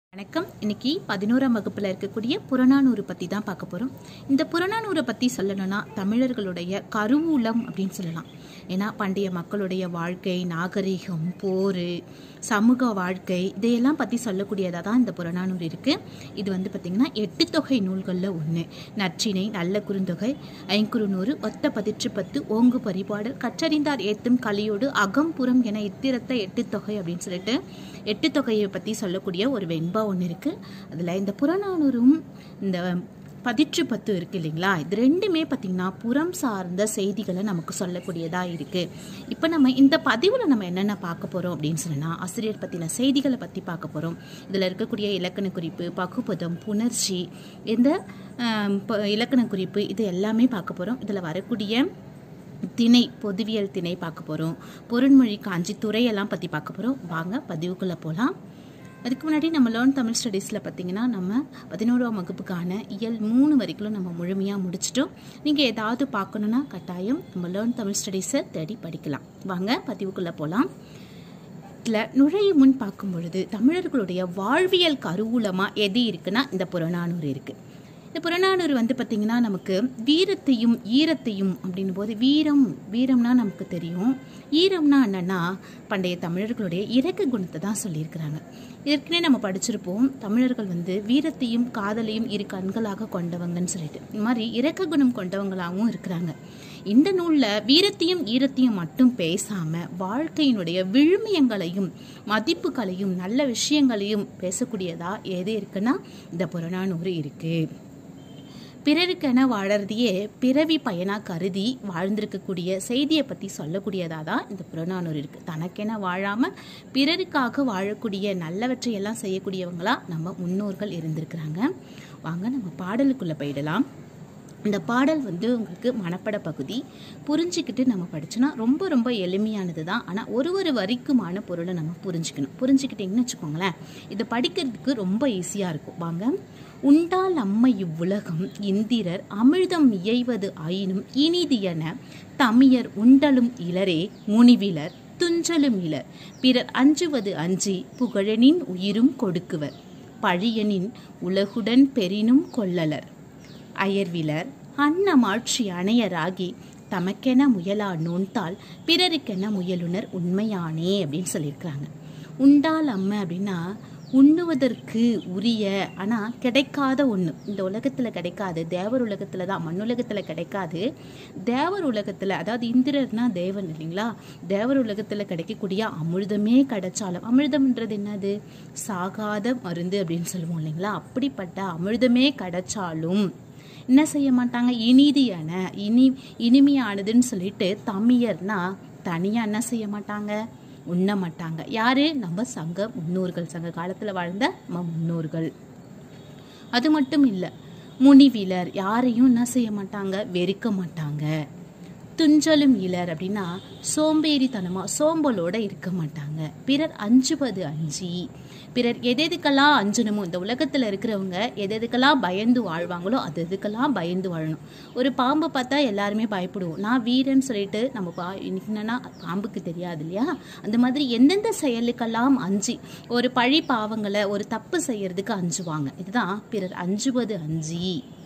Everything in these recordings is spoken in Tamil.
வணக்கம் இன்னைக்கு பதினோராம் வகுப்புல இருக்கக்கூடிய புறநானூறு பத்தி தான் பார்க்க போறோம் இந்த புறநானூரை பத்தி சொல்லணும்னா தமிழர்களுடைய கருவூலம் அப்படின்னு சொல்லலாம் ஏன்னா பண்டைய மக்களுடைய வாழ்க்கை நாகரிகம் போர் சமூக வாழ்க்கை இதையெல்லாம் பத்தி சொல்லக்கூடியதாக தான் இந்த புறநானூறு இருக்கு இது வந்து பார்த்தீங்கன்னா எட்டு தொகை நூல்களில் ஒன்று நற்றினை நல்ல குறுந்தொகை ஐங்குறுநூறு ஒத்த பதிற்று பத்து ஓங்கு பரிபாடல் கற்றறிந்தார் ஏத்தும் கலியோடு அகம்புறம் என இத்திரத்த எட்டு தொகை அப்படின்னு சொல்லிட்டு எட்டு தொகையை பற்றி சொல்லக்கூடிய ஒரு வெண்பா ஒன்று இருக்குது அதில் இந்த புறநானூறும் இந்த பதிற்று பத்து இருக்கு இல்லைங்களா இது ரெண்டுமே பார்த்திங்கன்னா புறம் சார்ந்த செய்திகளை நமக்கு சொல்லக்கூடியதாக இருக்குது இப்போ நம்ம இந்த பதிவில் நம்ம என்னென்ன பார்க்க போகிறோம் அப்படின்னு சொன்னால் ஆசிரியர் பற்றின செய்திகளை பற்றி பார்க்க போகிறோம் இதில் இருக்கக்கூடிய இலக்கண குறிப்பு பகுபதம் புணர்ச்சி இந்த ஆம், ப- இலக்கண குறிப்பு இது எல்லாமே பார்க்க போகிறோம் இதில் வரக்கூடிய திணை பொதுவியல் திணை பார்க்க போகிறோம் பொருண்மொழி காஞ்சி துறையெல்லாம் பற்றி பார்க்க போகிறோம் வாங்க பதிவுக்குள்ளே போகலாம் அதுக்கு முன்னாடி நம்ம லேர்ன் தமிழ் ஸ்டடீஸில் பார்த்தீங்கன்னா நம்ம பதினோராம் வகுப்புக்கான இயல் மூணு வரைக்கும் நம்ம முழுமையாக முடிச்சிட்டோம் நீங்கள் ஏதாவது பார்க்கணுன்னா கட்டாயம் நம்ம லேர்ன் தமிழ் ஸ்டடீஸை தேடி படிக்கலாம் வாங்க பதிவுக்குள்ளே போகலாம் இதில் நுழையும் முன் பார்க்கும் பொழுது தமிழர்களுடைய வாழ்வியல் கருவூலமாக எது இருக்குன்னா இந்த புறநானூறு இருக்குது இந்த புறநானூறு வந்து பார்த்திங்கன்னா நமக்கு வீரத்தையும் ஈரத்தையும் அப்படின்னும் போது வீரம் வீரம்னா நமக்கு தெரியும் ஈரம்னா என்னன்னா பண்டைய தமிழர்களுடைய இறக்க குணத்தை தான் சொல்லியிருக்கிறாங்க ஏற்கனவே நம்ம படிச்சிருப்போம் தமிழர்கள் வந்து வீரத்தையும் காதலையும் இரு கண்களாக கொண்டவங்கன்னு சொல்லிட்டு இந்த மாதிரி இறக்க குணம் கொண்டவங்களாகவும் இருக்கிறாங்க இந்த நூலில் வீரத்தையும் ஈரத்தையும் மட்டும் பேசாம வாழ்க்கையினுடைய விழுமியங்களையும் மதிப்புகளையும் நல்ல விஷயங்களையும் பேசக்கூடியதா எது இருக்குன்னா இந்த புறநானூறு இருக்கு பிறருக்கென வாழறதையே பிறவி பயனா கருதி வாழ்ந்திருக்கக்கூடிய செய்தியை பற்றி சொல்லக்கூடியதாக தான் இந்த புறநானூறு இருக்குது தனக்கென வாழாமல் பிறருக்காக வாழக்கூடிய நல்லவற்றையெல்லாம் செய்யக்கூடியவங்களா நம்ம முன்னோர்கள் இருந்திருக்கிறாங்க வாங்க நம்ம பாடலுக்குள்ளே போயிடலாம் இந்த பாடல் வந்து உங்களுக்கு மனப்பட பகுதி புரிஞ்சுக்கிட்டு நம்ம படிச்சோன்னா ரொம்ப ரொம்ப எளிமையானது தான் ஆனால் ஒரு ஒரு வரிக்குமான பொருளை நம்ம புரிஞ்சுக்கணும் புரிஞ்சுக்கிட்டிங்கன்னு வச்சுக்கோங்களேன் இதை படிக்கிறதுக்கு ரொம்ப ஈஸியாக இருக்கும் வாங்க உண்டால் அம்மை இவ்வுலகம் இந்திரர் அமிழ்தம் இயைவது ஆயினும் இனிதியன தமியர் உண்டலும் இலரே முனிவிலர் துஞ்சலும் இலர் பிறர் அஞ்சுவது அஞ்சி புகழனின் உயிரும் கொடுக்குவர் பழியனின் உலகுடன் பெரினும் கொள்ளலர் அயர்விலர் அன்னமாட்சி அணையராகி தமக்கென முயலா நோன்தால் பிறருக்கென முயலுனர் உண்மையானே அப்படின்னு சொல்லியிருக்கிறாங்க உண்டால் அம்மை அப்படின்னா உண்ணுவதற்கு உரிய ஆனால் கிடைக்காத ஒன்று இந்த உலகத்தில் கிடைக்காது தேவர் உலகத்தில் தான் மண்ணுலகத்தில் கிடைக்காது தேவர் உலகத்தில் அதாவது இந்திரர்னா தேவன் இல்லைங்களா தேவர் உலகத்தில் கிடைக்கக்கூடிய அமிர்தமே கிடைச்சாலும் அமிர்தம்ன்றது என்னது சாகாத மருந்து அப்படின்னு சொல்லுவோம் இல்லைங்களா அப்படிப்பட்ட அமிர்தமே கிடைச்சாலும் என்ன செய்ய மாட்டாங்க இனிதியான இனி இனிமையானதுன்னு சொல்லிட்டு தமியர்னா தனியாக என்ன செய்ய மாட்டாங்க உண்ண மாட்டாங்க யாரு நம்ம சங்க முன்னோர்கள் சங்க காலத்தில் வாழ்ந்த நம்ம முன்னோர்கள் அது மட்டும் இல்லை முனிவிலர் யாரையும் என்ன செய்ய மாட்டாங்க வெறுக்க மாட்டாங்க துஞ்சலும் இலர் அப்படின்னா சோம்பேறித்தனமா சோம்பலோட இருக்க மாட்டாங்க பிறர் அஞ்சுவது அஞ்சி பிறர் எது எதுக்கெல்லாம் அஞ்சணுமோ இந்த உலகத்துல இருக்கிறவங்க எது எதுக்கெல்லாம் பயந்து வாழ்வாங்களோ அது எதுக்கெல்லாம் பயந்து வாழணும் ஒரு பாம்பை பார்த்தா எல்லாருமே பயப்படுவோம் நான் வீரன் சொல்லிட்டு நம்ம பா இன்னைக்கு என்னன்னா பாம்புக்கு தெரியாது இல்லையா அந்த மாதிரி எந்தெந்த செயலுக்கெல்லாம் அஞ்சி ஒரு பழி பாவங்களை ஒரு தப்பு செய்யறதுக்கு அஞ்சுவாங்க இதுதான் பிறர் அஞ்சுவது அஞ்சி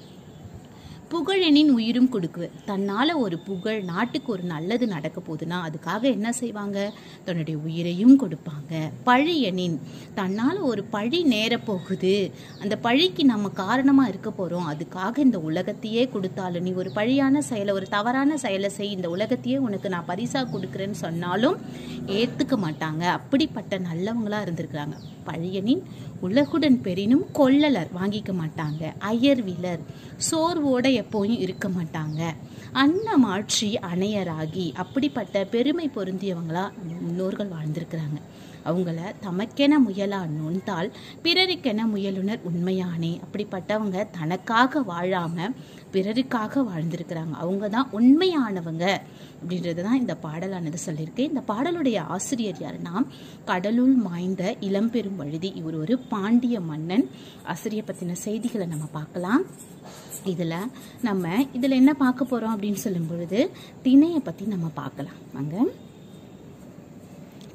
புகழெனின் உயிரும் கொடுக்குவர் தன்னால் ஒரு புகழ் நாட்டுக்கு ஒரு நல்லது நடக்க போகுதுன்னா அதுக்காக என்ன செய்வாங்க தன்னுடைய உயிரையும் கொடுப்பாங்க பழியனின் தன்னால் ஒரு பழி நேரப் போகுது அந்த பழிக்கு நம்ம காரணமாக இருக்க போகிறோம் அதுக்காக இந்த உலகத்தையே கொடுத்தாலும் நீ ஒரு பழியான செயலை ஒரு தவறான செயலை செய் இந்த உலகத்தையே உனக்கு நான் பரிசாக கொடுக்குறேன்னு சொன்னாலும் ஏற்றுக்க மாட்டாங்க அப்படிப்பட்ட நல்லவங்களா இருந்திருக்கிறாங்க பழியனின் உலகுடன் பெரினும் கொள்ளலர் வாங்கிக்க மாட்டாங்க அயர்விலர் சோர்வோட எப்போயும் இருக்க மாட்டாங்க அன்னமாட்சி அணையராகி அப்படிப்பட்ட பெருமை பொருந்தியவங்களா நம்ம முன்னோர்கள் வாழ்ந்திருக்கிறாங்க அவங்கள தமக்கென முயலா நொந்தால் பிறருக்கென முயலுனர் உண்மையானே அப்படிப்பட்டவங்க தனக்காக வாழாம பிறருக்காக வாழ்ந்திருக்கிறாங்க அவங்க தான் உண்மையானவங்க அப்படின்றது தான் இந்த பாடலானது சொல்லியிருக்கு இந்த பாடலுடைய ஆசிரியர் யாருன்னா கடலுள் மாய்ந்த இளம்பெரும் வழுதி இவர் ஒரு பாண்டிய மன்னன் ஆசிரியர் பற்றின செய்திகளை நம்ம பார்க்கலாம் இதில் நம்ம இதில் என்ன பார்க்க போகிறோம் அப்படின்னு சொல்லும் பொழுது திணையை பற்றி நம்ம பார்க்கலாம் வாங்க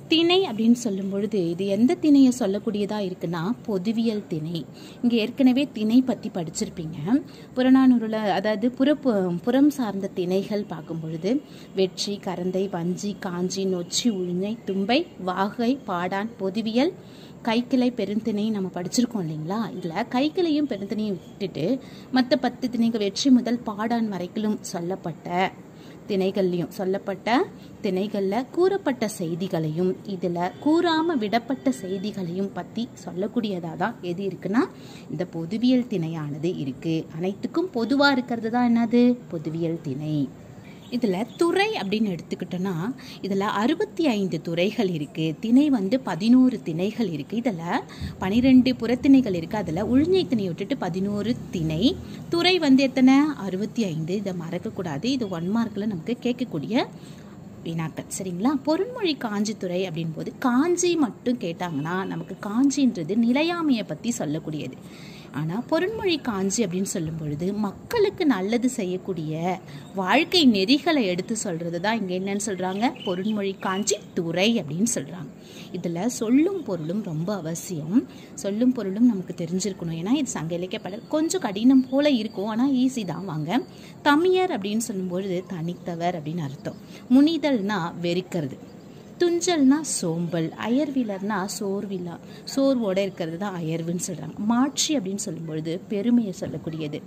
திணை அப்படின்னு சொல்லும் பொழுது இது எந்த திணையை சொல்லக்கூடியதாக இருக்குன்னா பொதுவியல் திணை இங்கே ஏற்கனவே திணை பற்றி படிச்சிருப்பீங்க புறநானூரில் அதாவது புறப்பு புறம் சார்ந்த திணைகள் பார்க்கும் பொழுது வெற்றி கரந்தை வஞ்சி காஞ்சி நொச்சி உழிஞை தும்பை வாகை பாடான் பொதுவியல் கைக்கிளை பெருந்திணை நம்ம படிச்சிருக்கோம் இல்லைங்களா இதில் கைக்கிளையும் பெருந்திணையும் விட்டுட்டு மற்ற பத்து திணைகள் வெற்றி முதல் பாடான் வரைக்கிலும் சொல்லப்பட்ட திணைகள்லையும் சொல்லப்பட்ட திணைகளில் கூறப்பட்ட செய்திகளையும் இதில் கூறாமல் விடப்பட்ட செய்திகளையும் பற்றி சொல்லக்கூடியதாக தான் எது இருக்குன்னா இந்த பொதுவியல் திணையானது இருக்குது அனைத்துக்கும் பொதுவாக இருக்கிறது தான் என்னது பொதுவியல் திணை இதில் துறை அப்படின்னு எடுத்துக்கிட்டோன்னா இதில் அறுபத்தி ஐந்து துறைகள் இருக்குது திணை வந்து பதினோரு திணைகள் இருக்குது இதில் பனிரெண்டு புறத்திணைகள் இருக்குது அதில் உள்நை திணையை விட்டுட்டு பதினோரு திணை துறை வந்து எத்தனை அறுபத்தி ஐந்து இதை மறக்கக்கூடாது இது ஒன் மார்க்கில் நமக்கு கேட்கக்கூடிய வினாக்கள் சரிங்களா பொருண்மொழி காஞ்சித்துறை அப்படின் போது காஞ்சி மட்டும் கேட்டாங்கன்னா நமக்கு காஞ்சின்றது நிலையாமையை பற்றி சொல்லக்கூடியது ஆனால் பொருண்மொழி காஞ்சி அப்படின்னு சொல்லும் பொழுது மக்களுக்கு நல்லது செய்யக்கூடிய வாழ்க்கை நெறிகளை எடுத்து சொல்கிறது தான் இங்கே என்னன்னு சொல்கிறாங்க பொருண்மொழி காஞ்சி துறை அப்படின்னு சொல்கிறாங்க இதில் சொல்லும் பொருளும் ரொம்ப அவசியம் சொல்லும் பொருளும் நமக்கு தெரிஞ்சிருக்கணும் ஏன்னா இது சங்க இலக்கிய பாடல் கொஞ்சம் கடினம் போல இருக்கும் ஆனால் ஈஸி தான் வாங்க தமியர் அப்படின்னு சொல்லும்பொழுது தனித்தவர் அப்படின்னு அர்த்தம் முனிதல்னா வெறுக்கிறது துஞ்சல்னா சோம்பல் அயர்விலர்னா சோர்விலா சோர்வோட இருக்கிறது தான் அயர்வுன்னு சொல்கிறாங்க மாட்சி அப்படின்னு சொல்லும்பொழுது பெருமையை சொல்லக்கூடியது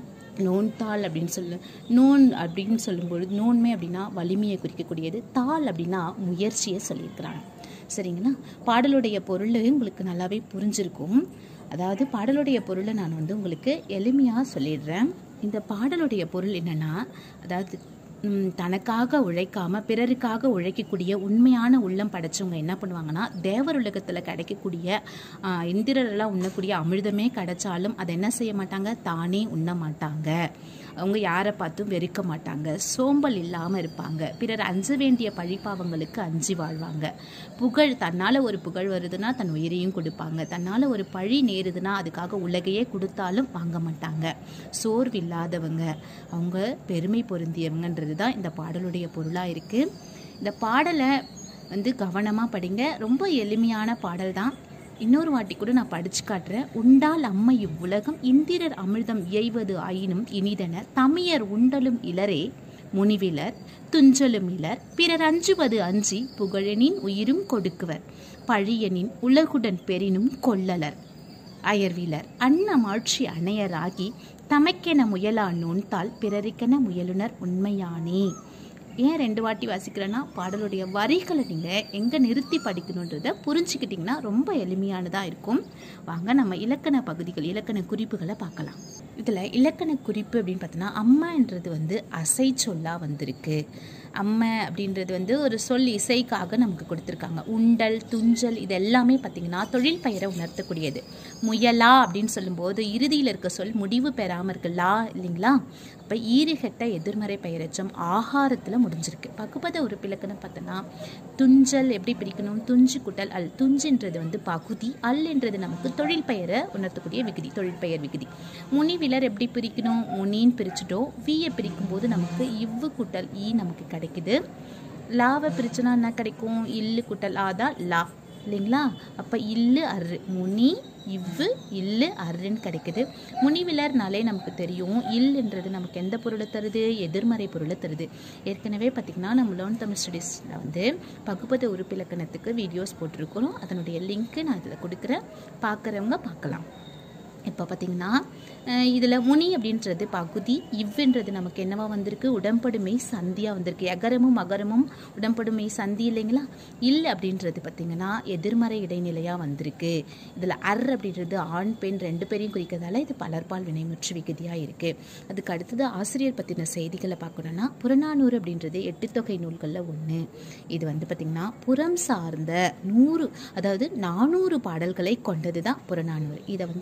நோன்தாள் அப்படின்னு சொல்லு நோன் அப்படின்னு சொல்லும்பொழுது நோன்மை அப்படின்னா வலிமையை குறிக்கக்கூடியது தாள் அப்படின்னா முயற்சியை சொல்லியிருக்கிறாங்க சரிங்களா பாடலுடைய பொருள் உங்களுக்கு நல்லாவே புரிஞ்சிருக்கும் அதாவது பாடலுடைய பொருளை நான் வந்து உங்களுக்கு எளிமையாக சொல்லிடுறேன் இந்த பாடலுடைய பொருள் என்னென்னா அதாவது ம், தனக்காக உழைக்காம பிறருக்காக உழைக்கக்கூடிய உண்மையான உள்ளம் படைச்சவங்க என்ன பண்ணுவாங்கன்னா தேவர் உலகத்தில் கிடைக்கக்கூடிய ஆ, இந்திரரெல்லாம் உண்ணக்கூடிய அமிர்தமே கிடைச்சாலும் அதை என்ன செய்ய மாட்டாங்க தானே உண்ண மாட்டாங்க அவங்க யாரை பார்த்தும் வெறுக்க மாட்டாங்க சோம்பல் இல்லாமல் இருப்பாங்க பிறர் அஞ்ச வேண்டிய பழிப்பாவங்களுக்கு அஞ்சி வாழ்வாங்க புகழ் தன்னால் ஒரு புகழ் வருதுன்னா தன் உயிரையும் கொடுப்பாங்க தன்னால் ஒரு பழி நேருதுன்னா அதுக்காக உலகையே கொடுத்தாலும் வாங்க மாட்டாங்க சோர்வில்லாதவங்க அவங்க பெருமை பொருந்தியவங்கன்றது தான் இந்த பாடலுடைய பொருளாக இருக்குது இந்த பாடலை வந்து கவனமாக படிங்க ரொம்ப எளிமையான பாடல் தான் இன்னொரு வாட்டி கூட நான் படிச்சு காட்டுறேன் உண்டால் அம்மை இவ்வுலகம் இந்திரர் அமிர்தம் இயைவது ஆயினும் இனிதென தமியர் உண்டலும் இலரே முனிவிலர் துஞ்சலும் இலர் பிறர் அஞ்சுவது அஞ்சி புகழனின் உயிரும் கொடுக்குவர் பழியனின் உலகுடன் பெரினும் கொள்ளலர் அயர்விலர் அன்னமாட்சி அணையராகி தமக்கென முயலா நோன்தால் பிறருக்கென முயலுனர் உண்மையானே ஏன் ரெண்டு வாட்டி வாசிக்கிறேன்னா பாடலுடைய வரிகளை நீங்கள் எங்கே நிறுத்தி படிக்கணுன்றதை புரிஞ்சுக்கிட்டிங்கன்னா ரொம்ப எளிமையானதாக இருக்கும் வாங்க நம்ம இலக்கண பகுதிகள் இலக்கண குறிப்புகளை பார்க்கலாம் இதில் இலக்கண குறிப்பு அப்படின்னு பார்த்தோன்னா அம்மான்றது வந்து அசை சொல்லா வந்திருக்கு அம்மை அப்படின்றது வந்து ஒரு சொல் இசைக்காக நமக்கு கொடுத்துருக்காங்க உண்டல் துஞ்சல் இது எல்லாமே பார்த்திங்கன்னா தொழில் பெயரை உணர்த்தக்கூடியது முயலா அப்படின்னு சொல்லும்போது இறுதியில் இருக்க சொல் முடிவு பெறாமல் இருக்கு லா இல்லைங்களா அப்போ ஈறுகெட்ட எதிர்மறை பெயரச்சம் ஆகாரத்தில் முடிஞ்சிருக்கு பகுபத உறுப்பிலக்கணம் பார்த்தோன்னா துஞ்சல் எப்படி பிரிக்கணும் துஞ்சு குட்டல் அல் துஞ்சுன்றது வந்து பகுதி அல் என்றது நமக்கு தொழில் பெயரை உணர்த்தக்கூடிய விகுதி தொழில் பெயர் விகுதி முனிவிலர் எப்படி பிரிக்கணும் முனின்னு பிரிச்சுட்டோம் வியை பிரிக்கும் போது நமக்கு இவ்வு குட்டல் ஈ நமக்கு கிடைக்குது லாவை பிரிச்சுனா என்ன கிடைக்கும் இல்லு குட்டல் ஆதா லா இல்லைங்களா அப்போ இல்லு அரு முனி இவ்வு இல்லு அருன்னு கிடைக்குது முனிவிலர்னாலே நமக்கு தெரியும் இல்லுன்றது நமக்கு எந்த பொருளை தருது எதிர்மறை பொருளை தருது ஏற்கனவே பார்த்திங்கன்னா நம்ம லேர்ன் தமிழ் ஸ்டடீஸில் வந்து பகுப்பத உறுப்பிலக்கணத்துக்கு வீடியோஸ் போட்டிருக்கிறோம் அதனுடைய லிங்க்கு நான் இதில் கொடுக்குறேன் பார்க்குறவங்க பார்க்கலாம் இப்போ பார்த்தீங்கன்னா இதில் முனி அப்படின்றது பகுதி இவ்வுன்றது நமக்கு என்னவா வந்திருக்கு உடம்படுமை சந்தியாக வந்திருக்கு எகரமும் மகரமும் உடம்படுமை சந்தி இல்லைங்களா இல் அப்படின்றது பார்த்தீங்கன்னா எதிர்மறை இடைநிலையாக வந்திருக்கு இதில் அர் அப்படின்றது ஆண் பெண் ரெண்டு பேரையும் குறிக்கிறதால இது பலர்பால் வினைமுற்று விகுதியாக இருக்குது அதுக்கு அடுத்தது ஆசிரியர் பற்றின செய்திகளை பார்க்கணுன்னா புறநானூறு அப்படின்றது எட்டு தொகை நூல்களில் ஒன்று இது வந்து பார்த்திங்கன்னா புறம் சார்ந்த நூறு அதாவது நானூறு பாடல்களை கொண்டது தான் புறநானூறு இதை வந்து என்னென்ன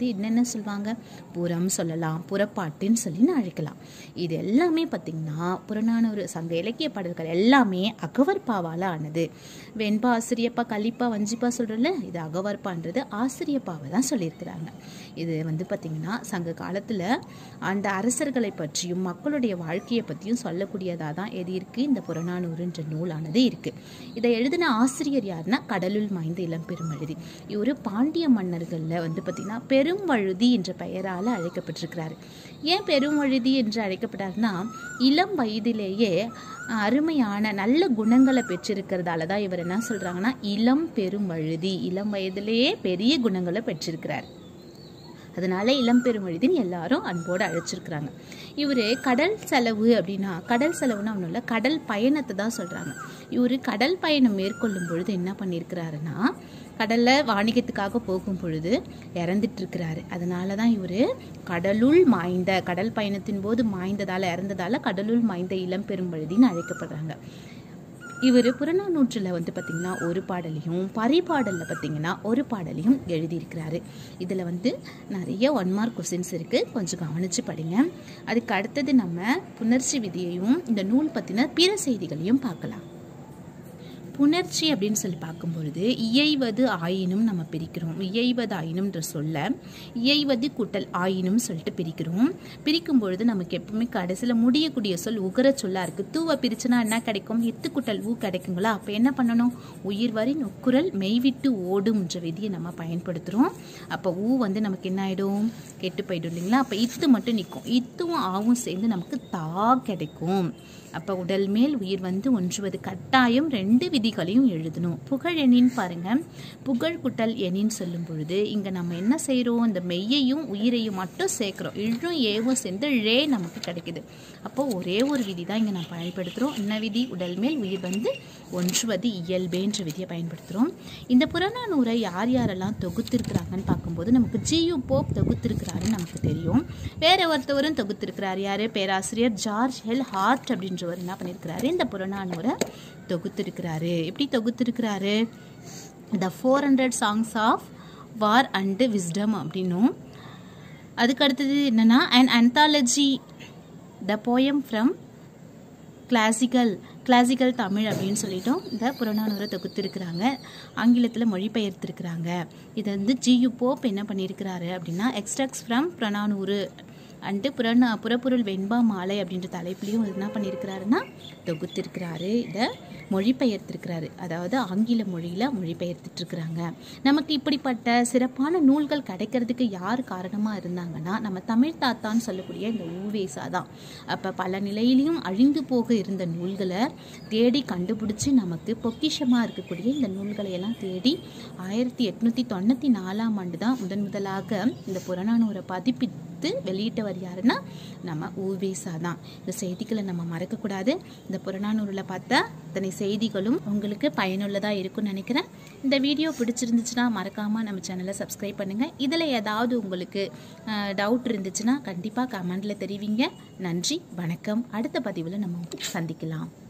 சொல்லுவாங்க புறம் சொல்லலாம் புறப்பாட்டுன்னு சொல்லி அழைக்கலாம் இது எல்லாமே பார்த்திங்கன்னா புறநானூறு சங்க இலக்கிய பாடல்கள் எல்லாமே அகவற்பாவால் ஆனது வெண்பா ஆசிரியப்பா கலிப்பா வஞ்சிப்பா சொல்கிறோம்ல இது அகவற்பான்றது ஆசிரியப்பாவை தான் சொல்லியிருக்கிறாங்க இது வந்து பார்த்திங்கன்னா சங்க காலத்தில் அந்த அரசர்களை பற்றியும் மக்களுடைய வாழ்க்கையை பற்றியும் சொல்லக்கூடியதாக தான் எது இருக்குது இந்த புறநானூறுன்ற நூலானது இருக்குது இதை எழுதின ஆசிரியர் யாருன்னா கடலுள் மாய்ந்த இளம்பெருமழுதி இவர் பாண்டிய மன்னர்களில் வந்து பார்த்திங்கன்னா பெரும்வழுதி என்ற பெயரால் அழைக்கப்பட்டிருக்கிறாரு ஏன் பெரும்வழுதி என்று அழைக்கப்பட்டார்னா இளம் வயதிலேயே அருமையான நல்ல குணங்களை பெற்றிருக்கிறதால தான் இவர் என்ன சொல்கிறாங்கன்னா இளம் பெருமழுதி இளம் வயதிலேயே பெரிய குணங்களை பெற்றிருக்கிறார் அதனால இளம்பெருமொழிதின்னு எல்லாரும் அன்போடு அழைச்சிருக்கிறாங்க இவர் கடல் செலவு அப்படின்னா கடல் செலவுன்னு ஒன்றும் இல்லை கடல் பயணத்தை தான் சொல்கிறாங்க இவர் கடல் பயணம் மேற்கொள்ளும் பொழுது என்ன பண்ணியிருக்கிறாருன்னா கடலில் வாணிகத்துக்காக போகும் பொழுது இறந்துட்டு இருக்கிறாரு அதனால தான் இவர் கடலுள் மாய்ந்த கடல் பயணத்தின் போது மாய்ந்ததால் இறந்ததால் கடலுள் மாய்ந்த இளம்பெரும்பழுதின்னு அழைக்கப்படுறாங்க இவர் புறநானூற்றில் வந்து பார்த்திங்கன்னா ஒரு பாடலையும் பரிபாடலில் பார்த்திங்கன்னா ஒரு பாடலையும் எழுதியிருக்கிறாரு இதில் வந்து நிறைய ஒன் மார்க் கொஸ்டின்ஸ் இருக்குது கொஞ்சம் கவனித்து படிங்க அதுக்கு அடுத்தது நம்ம புணர்ச்சி விதியையும் இந்த நூல் பற்றின பிற செய்திகளையும் பார்க்கலாம் புணர்ச்சி அப்படின்னு சொல்லி பார்க்கும்பொழுது இயைவது ஆயினும் நம்ம பிரிக்கிறோம் இயைவது ஆயினும்ன்ற சொல்ல இயைவது கூட்டல் ஆயினும் சொல்லிட்டு பிரிக்கிறோம் பிரிக்கும் பொழுது நமக்கு எப்பவுமே கடைசியில் முடியக்கூடிய சொல் உகர சொல்லா இருக்கு தூவ பிரிச்சுனா என்ன கிடைக்கும் எத்து கூட்டல் ஊ கிடைக்குங்களா அப்போ என்ன பண்ணணும் உயிர் வரி நொக்குரல் மெய்விட்டு ஓடும்ன்ற விதியை நம்ம பயன்படுத்துகிறோம் அப்போ ஊ வந்து நமக்கு என்ன ஆகிடும் கெட்டு போயிடும் இல்லைங்களா அப்போ இத்து மட்டும் நிற்கும் இத்தும் ஆவும் சேர்ந்து நமக்கு தா கிடைக்கும் அப்போ உடல் மேல் உயிர் வந்து ஒன்றுவது கட்டாயம் ரெண்டு விதிகளையும் எழுதணும் புகழ் எண்ணின்னு பாருங்க புகழ் குட்டல் எண்ணின்னு சொல்லும் பொழுது இங்கே நம்ம என்ன செய்கிறோம் இந்த மெய்யையும் உயிரையும் மட்டும் சேர்க்குறோம் இழும் ஏவும் சேர்ந்து ழே நமக்கு கிடைக்குது அப்போ ஒரே ஒரு விதி தான் இங்கே நம்ம பயன்படுத்துகிறோம் என்ன விதி உடல் மேல் உயிர் வந்து ஒன்றுவது இயல்பேன்ற விதியை பயன்படுத்துகிறோம் இந்த புறநானூரை யார் யாரெல்லாம் தொகுத்திருக்கிறாங்கன்னு பார்க்கும்போது நமக்கு ஜியு போப் தொகுத்திருக்கிறாருன்னு நமக்கு தெரியும் வேற ஒருத்தவரும் தொகுத்திருக்கிறார் யார் பேராசிரியர் ஜார்ஜ் ஹெல் ஹார்ட் அப்படின்றவர் என்ன பண்ணியிருக்கிறாரு இந்த புறநானூரை தொகுத்திருக்கிறாரு எப்படி தொகுத்திருக்கிறாரு the four hundred songs of war and wisdom அப்படின்னும் அதுக்கு அடுத்தது என்னென்னா and anthology the poem from classical classical Tamil அப்படின்னு சொல்லிட்டோம் இந்த புறநானூரை தொகுத்திருக்கிறாங்க ஆங்கிலத்தில் மொழிபெயர்த்திருக்கிறாங்க இதை வந்து ஜியு போப் என்ன பண்ணியிருக்கிறாரு அப்படின்னா எக்ஸ்ட்ராக்ஸ் ஃப்ரம் புறநானூறு அண்டு புறநா புறப்பொருள் வெண்பா மாலை அப்படின்ற தலைப்புலையும் என்ன பண்ணியிருக்கிறாருன்னா தொகுத்திருக்கிறாரு இதை மொழிபெயர்த்திருக்கிறாரு அதாவது ஆங்கில மொழியில் மொழிபெயர்த்துட்ருக்குறாங்க நமக்கு இப்படிப்பட்ட சிறப்பான நூல்கள் கிடைக்கிறதுக்கு யார் காரணமாக இருந்தாங்கன்னா நம்ம தமிழ் தாத்தான்னு சொல்லக்கூடிய இந்த ஊவேசா தான் அப்போ பல நிலையிலையும் அழிந்து போக இருந்த நூல்களை தேடி கண்டுபிடிச்சி நமக்கு பொக்கிஷமாக இருக்கக்கூடிய இந்த நூல்களை எல்லாம் தேடி ஆயிரத்தி எட்நூற்றி தொண்ணூற்றி நாலாம் ஆண்டு தான் முதன் முதலாக இந்த புறநானூரை பதிப்பித்து வெளியிட்டவர் யாருன்னா நம்ம ஊவேசா தான் இந்த செய்திகளை நம்ம மறக்கக்கூடாது இந்த புறநானூரில் பார்த்த இத்தனை செய்திகளும் உங்களுக்கு பயனுள்ளதாக இருக்கும்னு நினைக்கிறேன் இந்த வீடியோ பிடிச்சிருந்துச்சுன்னா மறக்காமல் நம்ம சேனலை சப்ஸ்கிரைப் பண்ணுங்கள் இதில் ஏதாவது உங்களுக்கு டவுட் இருந்துச்சுன்னா கண்டிப்பாக கமெண்டில் தெரிவிங்க நன்றி வணக்கம் அடுத்த பதிவில் நம்ம சந்திக்கலாம்